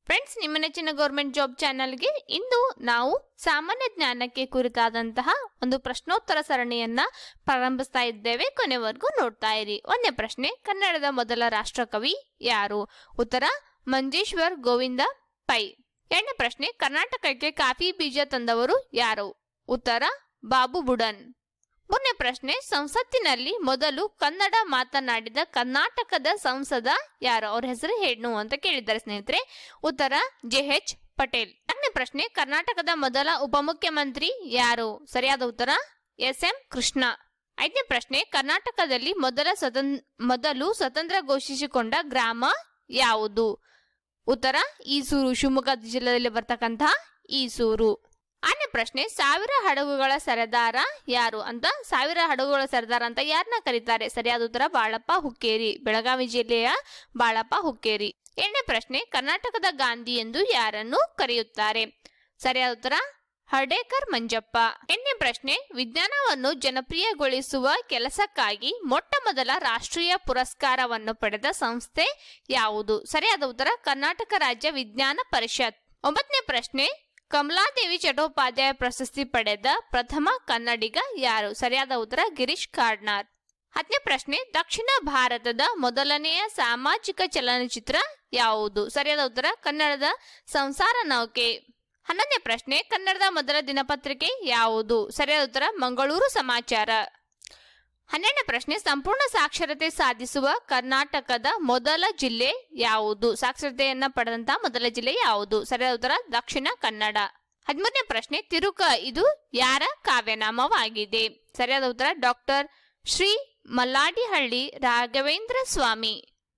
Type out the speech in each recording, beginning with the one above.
friends ನಿಮ್ಮ ನೆಚ್ಚಿನ government job ಚಾನಲ್ಗೆ ಇಂದು ನಾವು ಸಾಮಾನ್ಯ ಜ್ಞಾನಕ್ಕೆ ಕುರಿತಾದಂತಹ ಒಂದು ಪ್ರಶ್ನೋತ್ತರ ಸರಣಿಯನ್ನ ಪ್ರಾರಂಭಿಸ್ತಾ ಇದ್ದೇವೆ ಕೊನೆವರೆಗೂ ನೋಡ್ತಾ ಇರಿ ಒಂದನೇ ಪ್ರಶ್ನೆ ಕನ್ನಡದ ಮೊದಲ ರಾಷ್ಟ್ರಕವಿ ಯಾರು ಉತ್ತರ ಮಂಜೇಶ್ವರ್ ಗೋವಿಂದ ಪೈ ಎರಡನೇ ಪ್ರಶ್ನೆ ಕರ್ನಾಟಕಕ್ಕೆ ಕಾಫಿ ಬೀಜ ತಂದವರು ಯಾರು ಉತ್ತರ ಬಾಬು ಬುಡನ್ ಮೂರನೇ ಪ್ರಶ್ನೆ ಸಂಸತ್ತಿನಲ್ಲಿ ಮೊದಲು ಕನ್ನಡ ಮಾತನಾಡಿದ ಕರ್ನಾಟಕದ ಸಂಸದ ಯಾರು ಅವ್ರ ಹೆಸರು ಹೇಳು ಅಂತ ಕೇಳಿದ್ದಾರೆ ಸ್ನೇಹಿತರೆ ಉತ್ತರ ಜೆ ಎಚ್ ಪಟೇಲ್ ನಾಲ್ಕನೇ ಪ್ರಶ್ನೆ ಕರ್ನಾಟಕದ ಮೊದಲ ಉಪಮುಖ್ಯಮಂತ್ರಿ ಯಾರು ಸರಿಯಾದ ಉತ್ತರ ಎಸ್ ಎಂ ಕೃಷ್ಣ ಐದನೇ ಪ್ರಶ್ನೆ ಕರ್ನಾಟಕದಲ್ಲಿ ಮೊದಲ ಸ್ವತಂ ಮೊದಲು ಸ್ವತಂತ್ರ ಘೋಷಿಸಿಕೊಂಡ ಗ್ರಾಮ ಯಾವುದು ಉತ್ತರ ಈಸೂರು ಶಿವಮೊಗ್ಗ ಜಿಲ್ಲೆಯಲ್ಲಿ ಬರ್ತಕ್ಕಂತಹ ಈಸೂರು ಆರನೇ ಪ್ರಶ್ನೆ ಸಾವಿರ ಹಡಗುಗಳ ಸರದಾರ ಯಾರು ಅಂತ ಸಾವಿರ ಹಡಗುಗಳ ಸರದಾರ ಅಂತ ಯಾರನ್ನ ಕರೀತಾರೆ ಸರಿಯಾದ ಉತ್ತರ ಬಾಳಪ್ಪ ಹುಕ್ಕೇರಿ ಬೆಳಗಾವಿ ಜಿಲ್ಲೆಯ ಬಾಳಪ್ಪ ಹುಕ್ಕೇರಿ ಏಳನೇ ಪ್ರಶ್ನೆ ಕರ್ನಾಟಕದ ಗಾಂಧಿ ಎಂದು ಯಾರನ್ನು ಕರೆಯುತ್ತಾರೆ ಸರಿಯಾದ ಉತ್ತರ ಹರ್ಡೇಕರ್ ಮಂಜಪ್ಪ ಎಂಟನೇ ಪ್ರಶ್ನೆ ವಿಜ್ಞಾನವನ್ನು ಜನಪ್ರಿಯಗೊಳಿಸುವ ಕೆಲಸಕ್ಕಾಗಿ ಮೊಟ್ಟ ಮೊದಲ ರಾಷ್ಟ್ರೀಯ ಪುರಸ್ಕಾರವನ್ನು ಪಡೆದ ಸಂಸ್ಥೆ ಯಾವುದು ಸರಿಯಾದ ಉತ್ತರ ಕರ್ನಾಟಕ ರಾಜ್ಯ ವಿಜ್ಞಾನ ಪರಿಷತ್ ಒಂಬತ್ತನೇ ಪ್ರಶ್ನೆ ಕಮಲಾದೇವಿ ಚಟ್ಟೋಪಾಧ್ಯಾಯ ಪ್ರಶಸ್ತಿ ಪಡೆದ ಪ್ರಥಮ ಕನ್ನಡಿಗ ಯಾರು ಸರಿಯಾದ ಉತ್ತರ ಗಿರೀಶ್ ಕಾರ್ಡ್ನಾರ್ ಹತ್ತನೇ ಪ್ರಶ್ನೆ ದಕ್ಷಿಣ ಭಾರತದ ಮೊದಲನೆಯ ಸಾಮಾಜಿಕ ಚಲನಚಿತ್ರ ಯಾವುದು ಸರಿಯಾದ ಉತ್ತರ ಕನ್ನಡದ ಸಂಸಾರ ನೌಕೆ ಹನ್ನೊಂದನೇ ಪ್ರಶ್ನೆ ಕನ್ನಡದ ಮೊದಲ ದಿನಪತ್ರಿಕೆ ಯಾವುದು ಸರಿಯಾದ ಉತ್ತರ ಮಂಗಳೂರು ಸಮಾಚಾರ ಹನ್ನೆರಡನೇ ಪ್ರಶ್ನೆ ಸಂಪೂರ್ಣ ಸಾಕ್ಷರತೆ ಸಾಧಿಸುವ ಕರ್ನಾಟಕದ ಮೊದಲ ಜಿಲ್ಲೆ ಯಾವುದು ಸಾಕ್ಷರತೆಯನ್ನ ಪಡೆದಂತಹ ಮೊದಲ ಜಿಲ್ಲೆ ಯಾವುದು ಸರಿಯಾದ ಉತ್ತರ ದಕ್ಷಿಣ ಕನ್ನಡ ಹದಿಮೂರನೇ ಪ್ರಶ್ನೆ ತಿರುಕ ಇದು ಯಾರ ಕಾವ್ಯನಾಮವಾಗಿದೆ ಸರಿಯಾದ ಉತ್ತರ ಡಾಕ್ಟರ್ ಶ್ರೀ ಮಲ್ಲಾಡಿಹಳ್ಳಿ ರಾಘವೇಂದ್ರ ಸ್ವಾಮಿ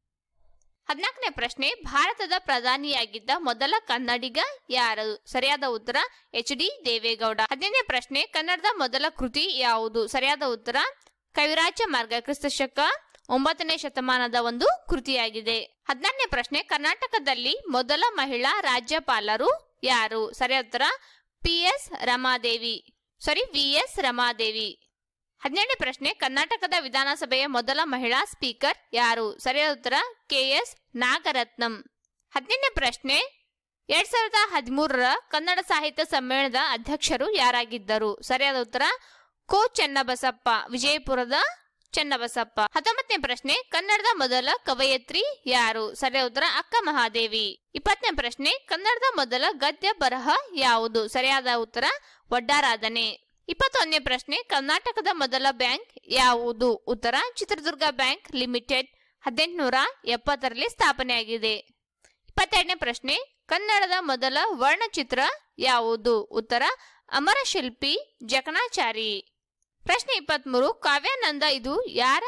ಹದಿನಾಲ್ಕನೇ ಪ್ರಶ್ನೆ ಭಾರತದ ಪ್ರಧಾನಿಯಾಗಿದ್ದ ಮೊದಲ ಕನ್ನಡಿಗ ಯಾರು ಸರಿಯಾದ ಉತ್ತರ ಎಚ್ ಡಿ ದೇವೇಗೌಡ ಹದಿನೈದನೇ ಪ್ರಶ್ನೆ ಕನ್ನಡದ ಮೊದಲ ಕೃತಿ ಯಾವುದು ಸರಿಯಾದ ಉತ್ತರ ಕವಿರಾಜ ಮಾರ್ಗ ಕ್ರಿಸ್ತಶಕ ಒಂಬತ್ತನೇ ಶತಮಾನದ ಒಂದು ಕೃತಿಯಾಗಿದೆ ಹದಿನಾರನೇ ಪ್ರಶ್ನೆ ಕರ್ನಾಟಕದಲ್ಲಿ ಮೊದಲ ಮಹಿಳಾ ರಾಜ್ಯಪಾಲರು ಯಾರು ಸರಿಯಾದ ಉತ್ತರ P S Ramadevi sorry V S Ramadevi ಹದಿನೇಳನೇ ಪ್ರಶ್ನೆ ಕರ್ನಾಟಕದ ವಿಧಾನಸಭೆಯ ಮೊದಲ ಮಹಿಳಾ ಸ್ಪೀಕರ್ ಯಾರು ಸರಿಯಾದ ಉತ್ತರ ಕೆ ಎಸ್ ನಾಗರತ್ನಂ ಹದಿನೆಂಟನೇ ಪ್ರಶ್ನೆ ಎರಡ್ ಸಾವಿರದ ಹದಿಮೂರರ ಕನ್ನಡ ಸಾಹಿತ್ಯ ಸಮ್ಮೇಳನದ ಅಧ್ಯಕ್ಷರು ಯಾರಾಗಿದ್ದರು ಸರಿಯಾದ ಉತ್ತರ ಕೋ ಚೆನ್ನಬಸಪ್ಪ ವಿಜಯಪುರದ ಚೆನ್ನಬಸಪ್ಪ ಹತ್ತೊಂಬತ್ತನೇ ಪ್ರಶ್ನೆ ಕನ್ನಡದ ಮೊದಲ ಕವಯತ್ರಿ ಯಾರು ಸರಿಯಾದ ಉತ್ತರ ಅಕ್ಕ ಮಹಾದೇವಿ ಇಪ್ಪತ್ತನೇ ಪ್ರಶ್ನೆ ಕನ್ನಡದ ಮೊದಲ ಗದ್ಯ ಬರಹ ಯಾವುದು ಸರಿಯಾದ ಉತ್ತರ ಒಡ್ಡಾರಾಧನೆ ಇಪ್ಪತ್ತೊಂದನೇ ಪ್ರಶ್ನೆ ಕರ್ನಾಟಕದ ಮೊದಲ ಬ್ಯಾಂಕ್ ಯಾವುದು ಉತ್ತರ ಚಿತ್ರದುರ್ಗ ಬ್ಯಾಂಕ್ ಲಿಮಿಟೆಡ್ ಹದಿನೆಂಟುನೂರ ಎಪ್ಪತ್ತರಲ್ಲಿ ಸ್ಥಾಪನೆಯಾಗಿದೆ ಇಪ್ಪತ್ತೆರಡನೇ ಪ್ರಶ್ನೆ ಕನ್ನಡದ ಮೊದಲ ವರ್ಣಚಿತ್ರ ಯಾವುದು ಉತ್ತರ ಅಮರಶಿಲ್ಪಿ ಜಕಣಾಚಾರಿ ಪ್ರಶ್ನೆ ಇಪ್ಪತ್ಮೂರು ಕಾವ್ಯಾನಂದ ಇದು ಯಾರ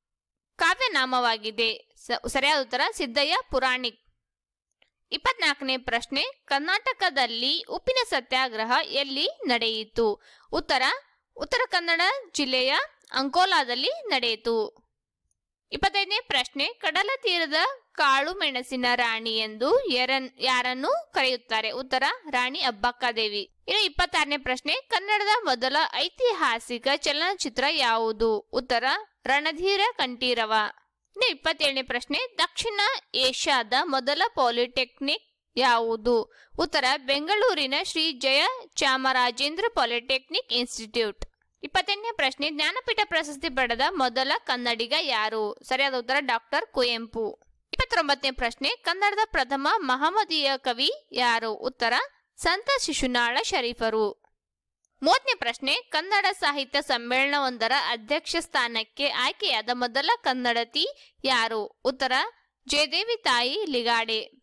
ಕಾವ್ಯನಾಮವಾಗಿದೆ ಸ- ಸರಿಯಾದ ಉತ್ತರ ಸಿದ್ದಯ್ಯ ಪುರಾಣಿಕ್ ಇಪ್ಪತ್ನಾಲ್ಕನೇ ಪ್ರಶ್ನೆ ಕರ್ನಾಟಕದಲ್ಲಿ ಉಪ್ಪಿನ ಸತ್ಯಾಗ್ರಹ ಎಲ್ಲಿ ನಡೆಯಿತು ಉತ್ತರ ಉತ್ತರ ಕನ್ನಡ ಜಿಲ್ಲೆಯ ಅಂಕೋಲಾದಲ್ಲಿ ನಡೆಯಿತು ಇಪ್ಪತ್ತೈದನೇ ಪ್ರಶ್ನೆ ಕಡಲ ತೀರದ ಕಾಳು ಮೆಣಸಿನ ರಾಣಿ ಎಂದು ಯಾರನ್ ಯಾರನ್ನು ಕರೆಯುತ್ತಾರೆ ಉತ್ತರ ರಾಣಿ ಅಬ್ಬಕ್ಕದೇವಿ ಇನ್ನು ಇಪ್ಪತ್ತಾರನೇ ಪ್ರಶ್ನೆ ಕನ್ನಡದ ಮೊದಲ ಐತಿಹಾಸಿಕ ಚಲನಚಿತ್ರ ಯಾವುದು ಉತ್ತರ ರಣಧೀರ ಕಂಠೀರವ ಇನ್ನು ಇಪ್ಪತ್ತೇಳನೇ ಪ್ರಶ್ನೆ ದಕ್ಷಿಣ ಏಷ್ಯಾದ ಮೊದಲ ಪಾಲಿಟೆಕ್ನಿಕ್ ಯಾವುದು ಉತ್ತರ ಬೆಂಗಳೂರಿನ ಶ್ರೀ ಜಯ ಚಾಮರಾಜೇಂದ್ರ ಪಾಲಿಟೆಕ್ನಿಕ್ ಇನ್ಸ್ಟಿಟ್ಯೂಟ್ ಇಪ್ಪತ್ತೆಂಟನೇ ಪ್ರಶ್ನೆ ಜ್ಞಾನಪೀಠ ಪ್ರಶಸ್ತಿ ಪಡೆದ ಮೊದಲ ಕನ್ನಡಿಗ ಯಾರು ಸರಿಯಾದ ಉತ್ತರ ಡಾಕ್ಟರ್ ಕುವೆಂಪು ಇಪ್ಪತ್ತೊಂಬತ್ತನೇ ಪ್ರಶ್ನೆ ಕನ್ನಡದ ಪ್ರಥಮ ಮಹಮ್ಮದೀಯ ಕವಿ ಯಾರು ಉತ್ತರ ಸಂತ ಶಿಶುನಾಳ ಶರೀಫರು ಮೂವತ್ತನೇ ಪ್ರಶ್ನೆ ಕನ್ನಡ ಸಾಹಿತ್ಯ ಸಮ್ಮೇಳನವೊಂದರ ಅಧ್ಯಕ್ಷ ಸ್ಥಾನಕ್ಕೆ ಆಯ್ಕೆಯಾದ ಮೊದಲ ಕನ್ನಡತಿ ಯಾರು ಉತ್ತರ ಜಯದೇವಿ ತಾಯಿ ಲಿಗಾಡೆ